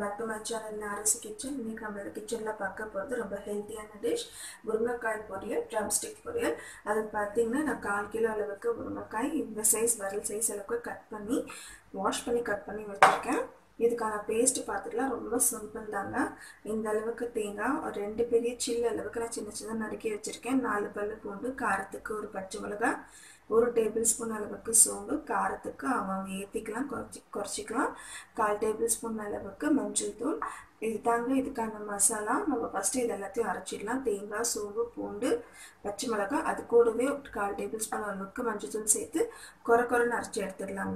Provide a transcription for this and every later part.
back to my channel நாரிசி kitchen இன்னைக்கு நம்மளோட கிச்சனில் பார்க்க போகிறது ரொம்ப ஹெல்த்தியான டிஷ் முருங்கைக்காய் பொரியல் ட்ரம் ஸ்டிக் பொரியல் அது பார்த்தீங்கன்னா நான் கால் கிலோ அளவுக்கு முருங்கைக்காய் இந்த சைஸ் வரல் சைஸ் அளவுக்கு கட் பண்ணி வாஷ் பண்ணி கட் பண்ணி வச்சுருக்கேன் இதுக்கான பேஸ்ட் பார்த்துக்கலாம் ரொம்ப சிம்பிள் தாங்க இந்த அளவுக்கு தேங்காய் ஒரு ரெண்டு பெரிய சில்லு அளவுக்கு நான் சின்ன சின்ன நறுக்கி வச்சுருக்கேன் நாலு பல்லு பூண்டு காரத்துக்கு ஒரு பச்சை மிளகாய் ஒரு டேபிள் ஸ்பூன் அளவுக்கு சோம்பு காரத்துக்கு அவங்க ஏற்றிக்கலாம் குறைச்சி குறைச்சிக்கலாம் கால் டேபிள் ஸ்பூன் அளவுக்கு மஞ்சள் தூள் இது தாங்க இதுக்கான மசாலா நம்ம ஃபஸ்ட்டு இது எல்லாத்தையும் அரைச்சிடலாம் தேங்காய் சோம்பு பூண்டு பச்சை மிளகாய் அது கூடவே கால் டேபிள் ஸ்பூன் அளவுக்கு மஞ்சள் தூள் சேர்த்து குறை குறைன்னு அரைச்சி எடுத்துடலாங்க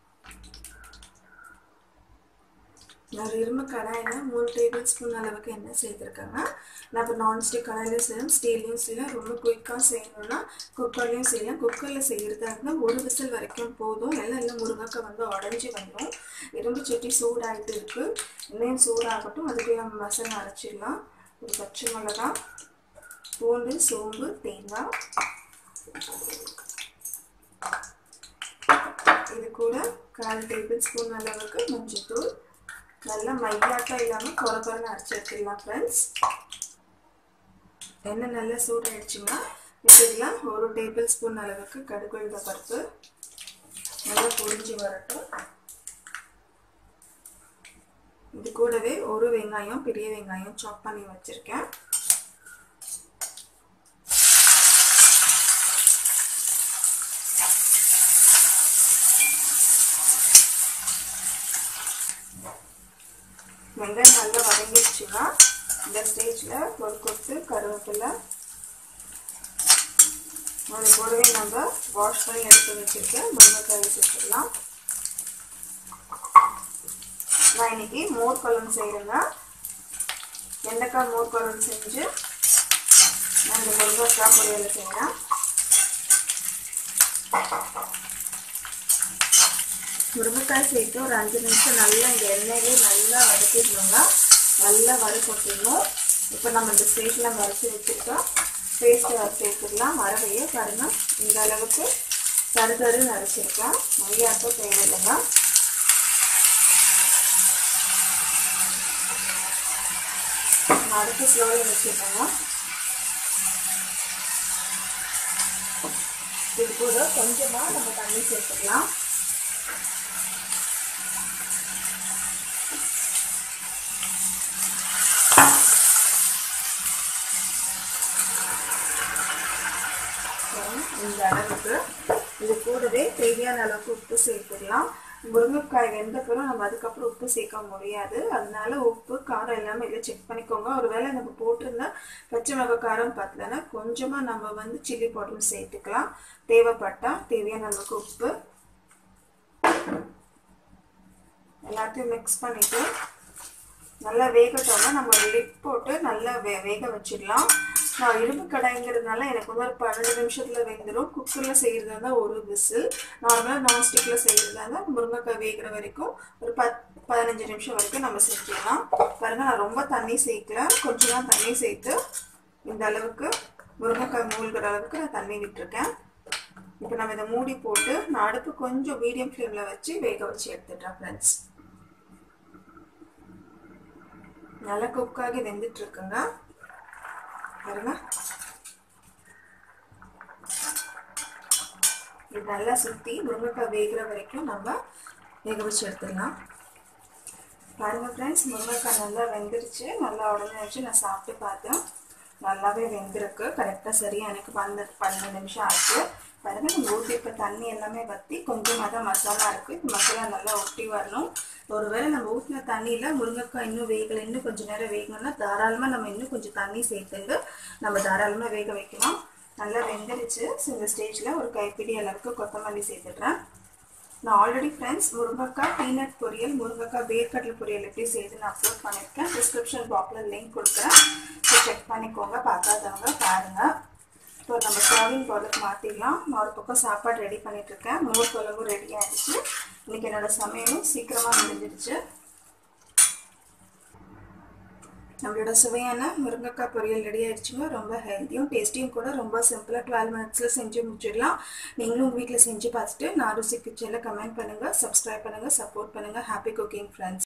நான் இரும்பு கடாயில் மூணு டேபிள் ஸ்பூன் அளவுக்கு எண்ணெய் சேர்த்துருக்கேங்க நான் இப்போ நான்ஸ்டிக் கடாயிலையும் செய்யலாம் ஸ்டீல்லையும் செய்யலாம் ரொம்ப குயிக்காக செய்யணும்னா குக்கர்லையும் செய்யலாம் குக்கரில் செய்கிறதா இருந்தால் ஒரு விசில் வரைக்கும் போதும் எல்லாம் எல்லாம் முருங்கைக்காய் வந்து உடஞ்சி வந்துடும் இரும்பு சட்டி சூடாகிட்டு இருக்குது இன்னும் சூடாகட்டும் அதுக்கு நம்ம மசாலா அரைச்சிடலாம் ஒரு பச்சை மிளகா பூண்டு சோம்பு தேங்காய் இது கூட கால் டேபிள் ஸ்பூன் அளவுக்கு மஞ்சள் தூள் நல்லா மையாட்டம் இல்லாமல் குறை குறைன்னு அரைச்சி எடுத்துடலாம் ஃப்ரெண்ட்ஸ் எண்ணெய் நல்லா சூடாயிடுச்சுன்னா வச்சுக்கலாம் ஒரு டேபிள் ஸ்பூன் அளவுக்கு கடுகுழுத பருப்பு நல்லா பொரிஞ்சு வரட்டும் இது கூடவே ஒரு வெங்காயம் பெரிய வெங்காயம் சாப் பண்ணி வச்சுருக்கேன் வெங்காயம் நல்லா வதங்கிடுச்சுன்னா இந்த ஸ்டேஜில் ஒரு கொத்து கருவேப்பிலை அது கூடவே நம்ம வாஷ் பண்ணி எடுத்து வச்சுருக்கேன் முருங்கைக்காய் சேர்த்துக்கலாம் நான் இன்னைக்கு மோர் குழம்பு செய்கிறேங்க வெண்டைக்காய் மோர் குழம்பு செஞ்சு நான் இந்த முருங்கைக்காய் பொரியல் செய்கிறேன் முருங்கைக்காய் சேர்த்து ஒரு அஞ்சு நிமிஷம் நல்லா இந்த எண்ணெயிலே நல்லா வதக்கிடணுங்க நல்லா வறுக்கொட்டிடணும் இப்போ நம்ம இந்த ஸ்டேஜில் வறுத்து வச்சுருக்கோம் பேஸ்ட்டை சேர்த்துக்கலாம் மரவையை பாருங்கள் இந்த அளவுக்கு கருகரு நரைச்சிருக்கேன் மையாட்டம் தேவையில்லைங்க அடுத்து ஸ்லோவில் வச்சுருக்கோங்க இது கூட கொஞ்சமாக நம்ம தண்ணி சேர்த்துக்கலாம் இந்த அளவுக்கு இது கூடவே தேவையான அளவுக்கு உப்பு சேர்த்துடலாம் முருங்கைக்காய் வெந்த பிறகு நம்ம அதுக்கப்புறம் உப்பு சேர்க்க முடியாது அதனால உப்பு காரம் எல்லாமே இதில் செக் பண்ணிக்கோங்க ஒருவேளை நம்ம போட்டிருந்தா பச்சை மிளகாய் காரம் பார்த்தலன்னா கொஞ்சமாக நம்ம வந்து சில்லி பவுடர் சேர்த்துக்கலாம் தேவைப்பட்டால் தேவையான அளவுக்கு உப்பு எல்லாத்தையும் மிக்ஸ் பண்ணிவிட்டு நல்லா வேகட்டோம்னா நம்ம லிட் போட்டு நல்லா வே வேக வச்சிடலாம் நான் இரும்பு கடாய்ங்கிறதுனால எனக்கு வந்து ஒரு பன்னெண்டு நிமிஷத்தில் வெந்துடும் குக்கரில் செய்கிறதா இருந்தால் ஒரு விசில் நார்மலாக நான்ஸ்டிக்கில் செய்கிறதா இருந்தால் முருங்கைக்காய் வேகிற வரைக்கும் ஒரு பத் பதினஞ்சு நிமிஷம் வரைக்கும் நம்ம செஞ்சிடலாம் பாருங்கள் நான் ரொம்ப தண்ணி சேர்க்கல கொஞ்சம் தான் தண்ணி சேர்த்து இந்த அளவுக்கு முருங்கைக்காய் மூழ்கிற அளவுக்கு நான் தண்ணி விட்டுருக்கேன் இப்போ நம்ம இதை மூடி போட்டு நான் அடுப்பு கொஞ்சம் மீடியம் ஃப்ளேமில் வச்சு வேக வச்சு எடுத்துட்டேன் ஃப்ரெண்ட்ஸ் நல்லா குக்காகி வெந்துட்டு இருக்குங்க பாருங்க இது நல்லா சுற்றி முருங்கைக்காய் வேகிற வரைக்கும் நம்ம வேக வச்சு எடுத்துடலாம் பாருங்க ஃப்ரெண்ட்ஸ் முருங்கைக்காய் நல்லா வெந்துருச்சு நல்லா உடனே வச்சு நான் சாப்பிட்டு பார்த்தேன் நல்லாவே வெந்திருக்கு கரெக்டாக சரியாக எனக்கு பன்னெண்டு பன்னெண்டு நிமிஷம் ஆச்சு பாருங்கள் நம்ம ஊற்றி இப்போ தண்ணி எல்லாமே வற்றி கொஞ்சமாக தான் மசாலா இருக்குது இப்போ மசாலா நல்லா ஒட்டி வரணும் ஒருவேளை நம்ம ஊற்றின தண்ணியில் முருங்கைக்காய் இன்னும் வேகலை இன்னும் கொஞ்சம் நேரம் வேகணும்னா தாராளமாக நம்ம இன்னும் கொஞ்சம் தண்ணி சேர்த்துட்டு நம்ம தாராளமாக வேக வைக்கலாம் நல்லா வெந்துருச்சு ஸோ இந்த ஸ்டேஜில் ஒரு கைப்பிடி அளவுக்கு கொத்தமல்லி சேர்த்துட்றேன் நான் ஆல்ரெடி ஃப்ரெண்ட்ஸ் முருங்கைக்காய் பீனட் பொரியல் முருங்கைக்காய் வேர்க்கடலை பொரியல் எப்படி செய்து நான் அப்லோட் பண்ணியிருக்கேன் டிஸ்கிரிப்ஷன் பாக்ஸில் லிங்க் கொடுக்குறேன் ஸோ செக் பண்ணிக்கோங்க பார்க்காதவங்க பாருங்கள் இப்போ நம்ம சர்விங் பவுலுக்கு மாற்றிடலாம் நான் ஒரு பக்கம் சாப்பாடு ரெடி பண்ணிகிட்ருக்கேன் மோர் குழம்பு ரெடி ஆகிடுச்சு இன்றைக்கி என்னோடய சமையலும் சீக்கிரமாக முடிஞ்சிடுச்சு நம்மளோட சுவையான முருங்கைக்காய் பொரியல் ரெடி ஆயிடுச்சுங்க ரொம்ப ஹெல்த்தியும் டேஸ்டியும் கூட ரொம்ப சிம்பிளாக டுவெல் மினிட்ஸில் செஞ்சு முடிச்சிடலாம் நீங்களும் உங்கள் வீட்டில் செஞ்சு பார்த்துட்டு நான் ருசி கிச்சனில் கமெண்ட் பண்ணுங்கள் சப்ஸ்கிரைப் பண்ணுங்கள் சப்போர்ட் பண்ணுங்கள் ஹாப்பி குக்கிங் ஃப்ரெண்ட்ஸ்